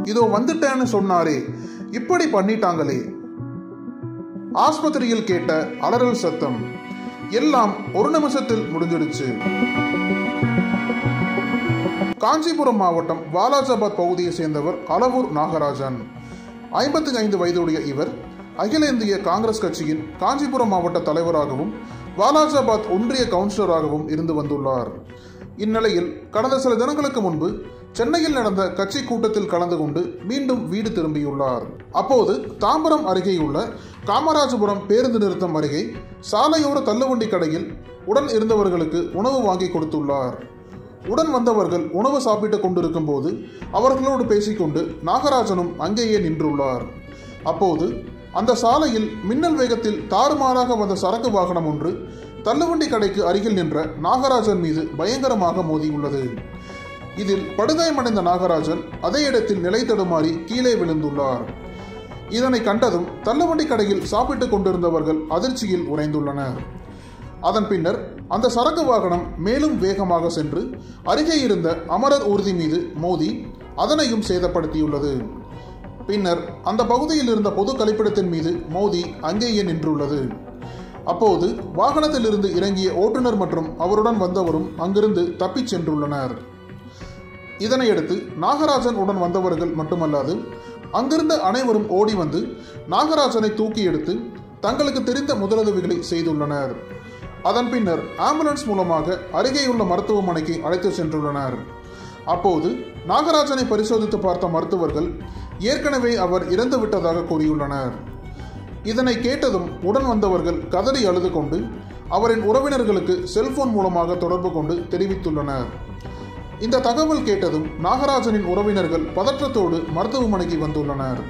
இதோ வந்துட்டேன்னு சொன்னாரே இப்படி பண்ணிட்டாங்களே ஆஸ்பத்திரியில் கேட்ட அலறல் சத்தம் எல்லாம் ஒரு நிமிஷத்தில் முடிஞ்சிடுச்சு காஞ்சிபுரம் மாவட்டம் வாலாஜாபாத் பகுதியை சேர்ந்தவர் அளவூர் நாகராஜன் ஐம்பத்தி ஐந்து வயதுடைய இவர் அகில இந்திய காங்கிரஸ் கட்சியின் காஞ்சிபுரம் மாவட்ட தலைவராகவும் வாலாஜாபாத் ஒன்றிய கவுன்சிலராகவும் இருந்து வந்துள்ளார் இந்நிலையில் கடந்த சில தினங்களுக்கு முன்பு சென்னையில் நடந்த கட்சி கூட்டத்தில் கலந்து கொண்டு மீண்டும் வீடு திரும்பியுள்ளார் அப்போது தாம்பரம் அருகேயுள்ள காமராஜபுரம் பேருந்து நிறுத்தம் அருகே சாலையோர தள்ளுவண்டி கடையில் உடன் இருந்தவர்களுக்கு உணவு வாங்கி கொடுத்துள்ளார் உடன் வந்தவர்கள் உணவு சாப்பிட்டுக் கொண்டிருக்கும் போது அவர்களோடு பேசிக்கொண்டு நாகராஜனும் அங்கேயே நின்றுள்ளார் அப்போது அந்த சாலையில் மின்னல் வேகத்தில் தாறுமாறாக வந்த சரக்கு வாகனம் ஒன்று தள்ளுவண்டி கடைக்கு அருகில் நின்ற நாகராஜன் மீது பயங்கரமாக மோதியுள்ளது இதில் படுகாயமடைந்த நாகராஜன் அதே இடத்தில் நிலை தடுமாறி கீழே விழுந்துள்ளார் இதனை கண்டதும் தள்ளுவண்டி கடையில் சாப்பிட்டுக் கொண்டிருந்தவர்கள் அதிர்ச்சியில் உறைந்துள்ளனர் அதன் பின்னர் அந்த சரக்கு வாகனம் மேலும் வேகமாக சென்று அருகே இருந்த அமரர் ஊர்தி மீது மோதி அதனையும் சேதப்படுத்தியுள்ளது பின்னர் அந்த பகுதியில் இருந்த பொது கழிப்பிடத்தின் மீது மோதி அங்கேயே நின்றுள்ளது அப்போது வாகனத்திலிருந்து இறங்கிய ஓட்டுநர் மற்றும் அவருடன் வந்தவரும் அங்கிருந்து தப்பிச் சென்றுள்ளனர் இதனையடுத்து நாகராஜன் உடன் வந்தவர்கள் மட்டுமல்லாது அங்கிருந்த அனைவரும் ஓடி வந்து நாகராஜனை தூக்கி எடுத்து தங்களுக்கு தெரிந்த முதலுதவிகளை செய்துள்ளனர் அதன் பின்னர் ஆம்புலன்ஸ் மூலமாக அருகேயுள்ள மருத்துவமனைக்கு அழைத்து சென்றுள்ளனர் அப்போது நாகராஜனை பரிசோதித்து பார்த்த மருத்துவர்கள் ஏற்கனவே அவர் இறந்து விட்டதாக கூறியுள்ளனர் இதனை கேட்டதும் உடன் வந்தவர்கள் கதறி அழுது கொண்டு அவரின் உறவினர்களுக்கு செல்போன் மூலமாக தொடர்பு கொண்டு தெரிவித்துள்ளனர் இந்த தகவல் கேட்டதும் நாகராஜனின் உறவினர்கள் பதற்றத்தோடு மருத்துவமனைக்கு வந்துள்ளனர்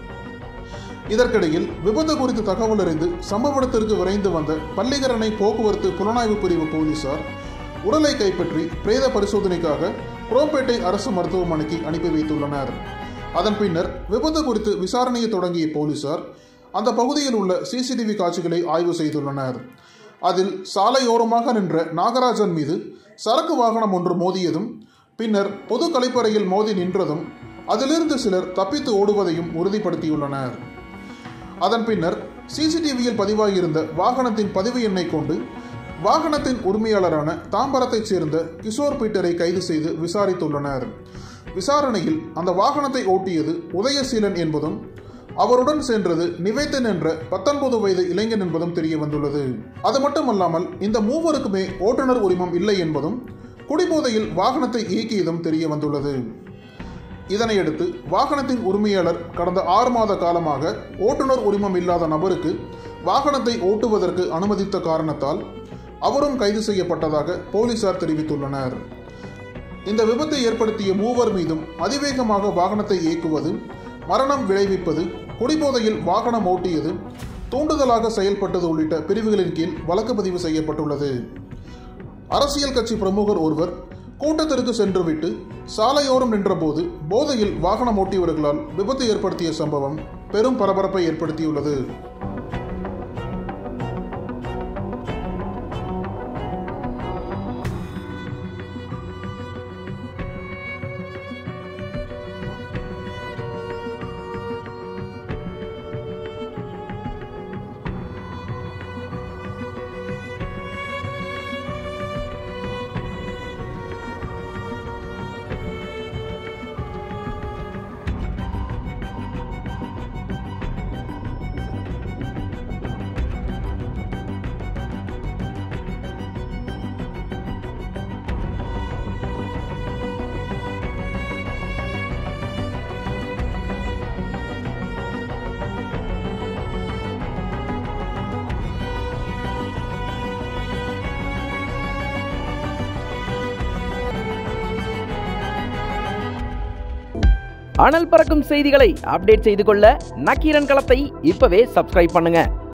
இதற்கிடையில் விபத்து குறித்து தகவல் அறிந்து சம்பவ இடத்திற்கு விரைந்து வந்த பள்ளிக்கரணை போக்குவரத்து புலனாய்வு பிரிவு போலீசார் உடலை கைப்பற்றி பிரேத பரிசோதனைக்காக குரோம்பேட்டை அரசு மருத்துவமனைக்கு அனுப்பி வைத்துள்ளனர் அதன் பின்னர் விபத்து குறித்து விசாரணையை தொடங்கிய போலீசார் அந்த பகுதியில் உள்ள சிசிடிவி காட்சிகளை ஆய்வு செய்துள்ளனர் அதில் சாலையோரமாக நின்ற நாகராஜன் மீது சரக்கு வாகனம் ஒன்று மோதியதும் பின்னர் பொது கழிப்பறையில் மோதி நின்றதும் அதிலிருந்து சிலர் தப்பித்து ஓடுவதையும் உறுதிப்படுத்தியுள்ளனர் அதன் பின்னர் சிசிடிவியில் பதிவாகியிருந்த வாகனத்தின் பதிவு எண்ணை கொண்டு வாகனத்தின் உரிமையாளரான தாம்பரத்தைச் சேர்ந்த கிஷோர் பீட்டரை கைது செய்து விசாரித்துள்ளனர் விசாரணையில் அந்த வாகனத்தை ஓட்டியது உதயசீலன் என்பதும் அவருடன் சென்றது நிவேதன் என்ற பத்தொன்பது வயது இளைஞன் என்பதும் தெரிய வந்துள்ளது அது மட்டுமல்லாமல் இந்த மூவருக்குமே ஓட்டுநர் உரிமம் இல்லை என்பதும் குடிபோதையில் வாகனத்தை இயக்கியதும் தெரிய வந்துள்ளது இதனையடுத்து வாகனத்தின் உரிமையாளர் கடந்த ஆறு மாத காலமாக ஓட்டுநர் உரிமம் இல்லாத நபருக்கு வாகனத்தை ஓட்டுவதற்கு அனுமதித்த காரணத்தால் அவரும் கைது செய்யப்பட்டதாக போலீசார் தெரிவித்துள்ளனர் இந்த விபத்தை ஏற்படுத்திய மூவர் மீதும் அதிவேகமாக வாகனத்தை இயக்குவது மரணம் விளைவிப்பது குடிபோதையில் வாகனம் ஓட்டியது தூண்டுதலாக செயல்பட்டது உள்ளிட்ட பிரிவுகளின் கீழ் வழக்கு பதிவு செய்யப்பட்டுள்ளது அரசியல் கட்சி பிரமுகர் ஒருவர் கூட்டத்திற்கு சென்றுவிட்டு சாலையோரம் நின்றபோது போதையில் வாகனம் ஓட்டியவர்களால் விபத்து ஏற்படுத்திய சம்பவம் பெரும் பரபரப்பை ஏற்படுத்தியுள்ளது அனல் பறக்கும் செய்திகளை அப்டேட் செய்து கொள்ள நக்கீரன் களத்தை இப்பவே சப்ஸ்கிரைப் பண்ணுங்க